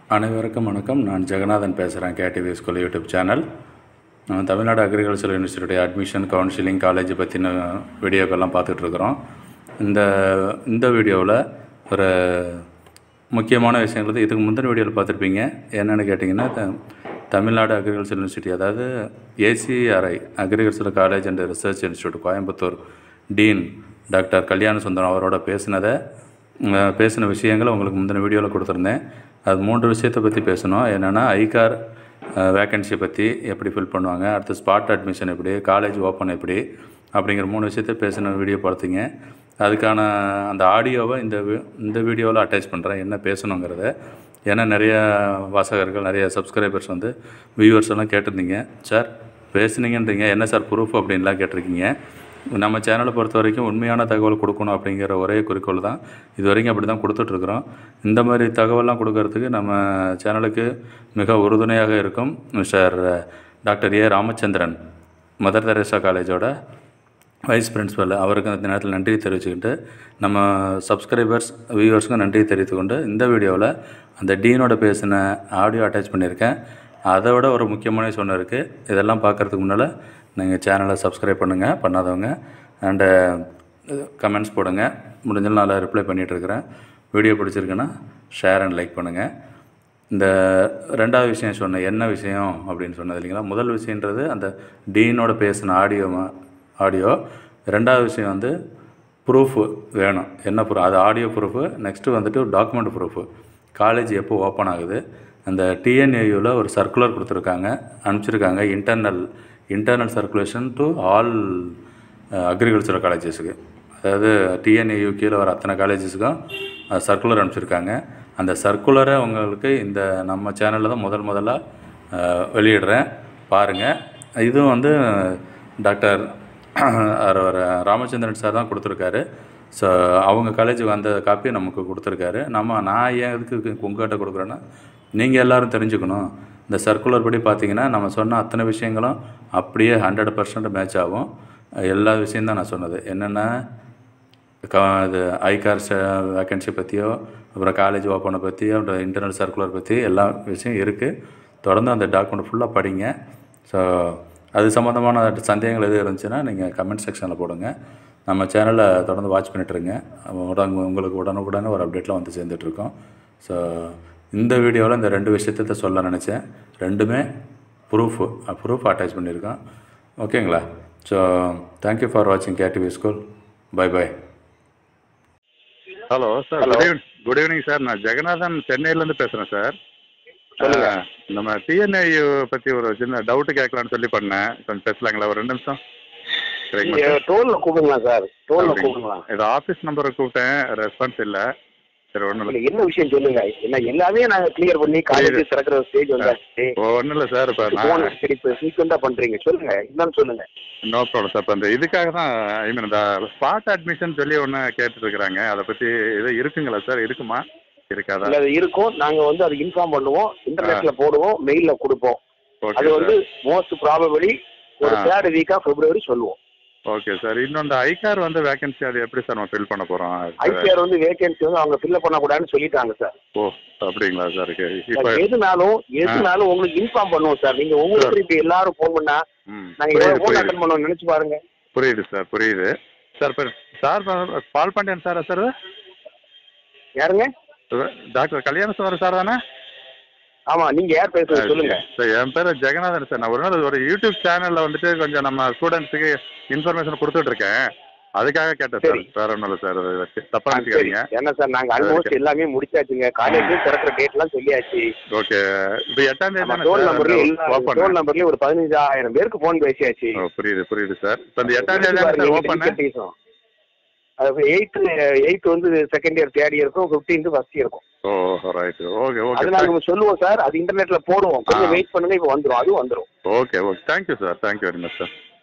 அனைவருக்கும் வணக்கம் நான் ஜெகநாதன் பேசுகிறேன் கேடிவி ஸ்கூல் யூடியூப் சேனல் நான் தமிழ்நாடு அக்ரிகல்ச்சர் யூனிவர்சிட்டியுடைய அட்மிஷன் கவுன்சிலிங் காலேஜ் பற்றின வீடியோக்கெல்லாம் பார்த்துட்ருக்குறோம் இந்த இந்த வீடியோவில் ஒரு முக்கியமான விஷயங்கள் இதுக்கு முந்தின வீடியோவில் பார்த்துருப்பீங்க என்னென்னு கேட்டிங்கன்னா த- தமிழ்நாடு அக்ரிகல்ச்சர் யூனிவர்சிட்டி அதாவது ACRI agriculture college and research institute Coimbatore dean doctor Kalyana Sundaram அவரோட பேசினதை அஹ், பேசின விஷயங்களை உங்களுக்கு முந்தின வீடியோவில் கொடுத்துருந்தேன் அது மூன்று விஷயத்தை பற்றி பேசணும் என்னென்னா ஐகார் வேக்கன்சி பற்றி எப்படி ஃபில் பண்ணுவாங்க அடுத்து ஸ்பாட் அட்மிஷன் எப்படி காலேஜ் ஓப்பன் எப்படி அப்படிங்கிற மூணு விஷயத்தை பேசின வீடியோ பார்த்தீங்க அதுக்கான அந்த ஆடியோவை இந்த வி- இந்த வீடியோவில் அட்டாச் பண்ணுறேன் என்ன பேசணுங்கிறத ஏன்னா நிறைய வாசகர்கள் நிறைய சப்ஸ்கிரைபர்ஸ் வந்து வியூவர்ஸ் எல்லாம் கேட்டிருந்தீங்க சார் பேசுனீங்கன்றீங்க என்ன சார் ப்ரூஃப் அப்படின்லாம் கேட்டிருக்கீங்க நம்ம சேனலை பொறுத்த வரைக்கும் உண்மையான தகவல் கொடுக்கணும் அப்படிங்கிற ஒரே குறிக்கோள் தான் இது வரைக்கும் அப்படி தான் கொடுத்துட்ருக்குறோம் இந்த மாதிரி தகவல்லாம் கொடுக்கறதுக்கு நம்ம சேனலுக்கு மிக உறுதுணையாக இருக்கும் mister doctor A Ramachandran Mother Teresa காலேஜோட வைஸ் பிரின்ஸிபல் அவருக்கு அந்த நேரத்தில் நன்றி தெரிவிச்சுக்கிட்டு நம்ம சப்ஸ்கிரைபர்ஸ் வியூவர்ஸ்க்கும் நன்றி தெரிவித்துக்கொண்டு இந்த வீடியோவில் அந்த டீனோட பேசின ஆடியோ அட்டாச் பண்ணியிருக்கேன் அதை விட ஒரு முக்கியமான விஷயம் இருக்குது இதெல்லாம் பார்க்குறதுக்கு முன்னால் நீங்கள் சேனலை சப்ஸ்கிரைப் பண்ணுங்கள் பண்ணாதவங்க அண்டு கமெண்ட்ஸ் போடுங்க முடிஞ்சாலும் நான் ரிப்ளை பண்ணிகிட்ருக்கிறேன் வீடியோ பிடிச்சிருக்குன்னா ஷேர் அண்ட் லைக் பண்ணுங்கள் இந்த ரெண்டாவது விஷயம் சொன்னேன் என்ன விஷயம் அப்படின்னு சொன்னது இல்லைங்களா முதல் விஷயன்றது அந்த டீனோட பேசின ஆடியோ ஆடியோ ரெண்டாவது விஷயம் வந்து ப்ரூஃபு வேணும் என்ன ப்ரூஃப் அது ஆடியோ ப்ரூஃபு நெக்ஸ்ட்டு வந்துட்டு டாக்குமெண்ட் ப்ரூஃபு காலேஜ் எப்போ ஓப்பன் ஆகுது அந்த டிஎன்ஏயூவில் ஒரு சர்க்குலர் கொடுத்துருக்காங்க அனுப்பிச்சிருக்காங்க internal internal circulation to all agricultural காலேஜஸுக்கு அதாவது டிஎன்ஏயு கீழே வர அத்தனை காலேஜஸுக்கும் சர்க்குலர் அனுப்பிச்சிருக்காங்க அந்த சர்க்குலரை உங்களுக்கு இந்த நம்ம சேனலில் தான் முதல் முதலாக வெளியிடுறேன் பாருங்கள் இதுவும் வந்து டாக்டர் அவர் ராமச்சந்திரன் சார் தான் கொடுத்துருக்காரு ஸோ அவங்க காலேஜுக்கு அந்த காப்பி நமக்கு கொடுத்துருக்காரு நம்ம நான் ஏன் எதுக்கு உங்கள்கிட்ட கொடுக்குறேன்னா நீங்கள் எல்லாரும் தெரிஞ்சுக்கணும் இந்த சர்க்குலர் படி பார்த்தீங்கன்னா நம்ம சொன்ன அத்தனை விஷயங்களும் அப்படியே ஹண்ட்ரட் பர்சன்ட் மேட்ச் ஆகும் எல்லா விஷயம்தான் நான் சொன்னது என்னென்ன க இது ஐகார் வேக்கன்சி பற்றியோ அப்புறம் காலேஜ் ஓப்பனை பற்றியோ அப்புறம் இன்டர்னல் சர்க்குலர் பற்றி எல்லா விஷயம் இருக்குது தொடர்ந்து அந்த டாக்குமெண்ட் ஃபுல்லாக படிங்க ஸோ அது சம்மந்தமான சந்தேகங்கள் எதுவும் இருந்துச்சுன்னா நீங்கள் கமெண்ட் செக்ஷனில் போடுங்க நம்ம சேனலை தொடர்ந்து வாட்ச் பண்ணிட்டுருங்க உடனே உங்களுக்கு உடனுக்குடனே ஒரு அப்டேட்டில் வந்து சேர்ந்துட்ருக்கோம் ஸோ இந்த வீடியோவில் இந்த ரெண்டு விஷயத்தை சொல்ல நினச்சேன் ரெண்டுமே ப்ரூஃபு ப்ரூஃப் அட்டாச் பண்ணியிருக்கோம் ஓகேங்களா ஸோ தேங்க்யூ ஃபார் வாட்சிங் KTV school bye bye hello sir good evening good evening sir நான் ஜெகநாதன் சென்னையிலேருந்து பேசுகிறேன் சார் சொல்லுங்க. ஆ, நம்ம டிஎன்ஐ பற்றி ஒரு சின்ன டவுட்டு கேட்கலான்னு சொல்லி பண்ணேன் கொஞ்சம் பேசலாங்களா ஒரு ரெண்டு நிமிஷம் சரிங்களா நீங்க சார் டோல்ல கூப்பிடுங்களா சார் டோல்ல அப்படிங்களா? கூப்பிடுங்களா இது ஆஃபீஸ் நம்பரை கூப்பிட்டேன் ரெஸ்பான்ஸ் இல்லை சரி ஒன்றும் இல்ல இல்லை என்ன விஷயம் சொல்லுங்க என்ன எல்லாமே நாங்க கிளியர் பண்ணி காலேஜ் திறக்கிற ஸ்டேஜ் வந்தாச்சு ஒன்றும் இல்லை சார் இப்போ போன நான் சரி இப்போ சீக்கிரண்டா பண்றீங்க சொல்லுங்க என்னன்னு சொல்லுங்க நோ ப்ராப்ளம் சார் இப்போ இந்த இதுக்காக தான் ஐ மீன் இந்த ஸ்பாட் அட்மிஷன் சொல்லி ஒன்று கேட்டுருக்குறாங்க அதை பற்றி இது இருக்குங்களா சார் இருக்குமா இருக்காதா இல்ல அது இருக்கும் நாங்க வந்து அதை இன்ஃபார்ம் பண்ணுவோம் இன்டர்நெட்ல போடுவோம் மெயில்ல கொடுப்போம் ஓகே அது வந்து சார் மோஸ்ட் ப்ராபபிளி ஒரு ஆ. தேர்ட் வீக்கா பிப்ரவரி சொல்லுவோம் ஓகே சார் இன்னும் இந்த ஐகார் வந்து வேகன்சி அது எப்படி சார் நம்ம ஃபில் பண்ண போகிறோம் ஐசிஆர் வந்து வேகன்சி வந்து அவங்க ஃபில்அப் பண்ணக்கூடாதுன்னு சொல்லிட்டாங்க சார் ஓ அப்படிங்களா சார் இப்போ எதுனாலும் எதுனாலும் உங்களுக்கு இன்ஃபார்ம் பண்ணுவோம் சார் நீங்க உங்களுக்கு இப்ப எல்லாரும் போன் பண்ணா ம் நாங்க புரியுது எவ்வளவு போன் புரியுது அட்டன் பண்ணுவோம் நினைச்சு பாருங்க புரியுது சார் புரியுது சார் இப்போ சார் பா- பால் பாண்டியன் சாரா சார் யாருங்க டாக்டர் கல்யாண சார் சார் தானே ஆமா நீங்க யார் பேசுறது சொல்லுங்க சார் என் பேர் ஜெகநாதன் சார் நான் ஒரு நாள் ஒரு யூடியூப் சேனலில் வந்துட்டு கொஞ்சம் நம்ம ஸ்டூடெண்ட்ஸுக்கு இன்ஃபர்மேஷன் கொடுத்துட்டு இருக்கேன் அதுக்காக கேட்டேன் சார் சரி. வேற ஒன்றும் இல்லை சார் தப்பாக ஆ, சரி. நினச்சிக்காதீங்க என்ன சார் நாங்க ஆல்மோஸ்ட் எல்லாமே முடிச்சாச்சுங்க காலேஜ் திறக்கிற டேட் எல்லாம் சொல்லியாச்சு ஓகே இப்போ எட்டாம் தேதி நம்ம தானே டோல் நம்பர்லயே எல்லா ஓப்பன் டோல் நம்பர்லயே ஒரு பதினஞ்சாயிரம் பேருக்கு போன் பேசியாச்சு ஓ புரியுது புரியுது சார் இப்போ இந்த எட்டாம் தேதி தானே சார் ஓப்பன் அது எயித்து எயித்து வந்து செகண்ட் இயர் தேர்ட் இயருக்கும் ஃபிஃப்டீன்த் ஃபர்ஸ்ட் இயருக்கும் ஓ ரைட் ஓகே ஓகே அது நாங்க சொல்லுவோம் சார் அது இன்டர்நெட்ல போடுவோம் கொஞ்சம் ஆ. வெயிட் பண்ணுங்க இப்போ வந்துரும் அதுவும் வந்துரும் okay okay thank you sir thank you very much sir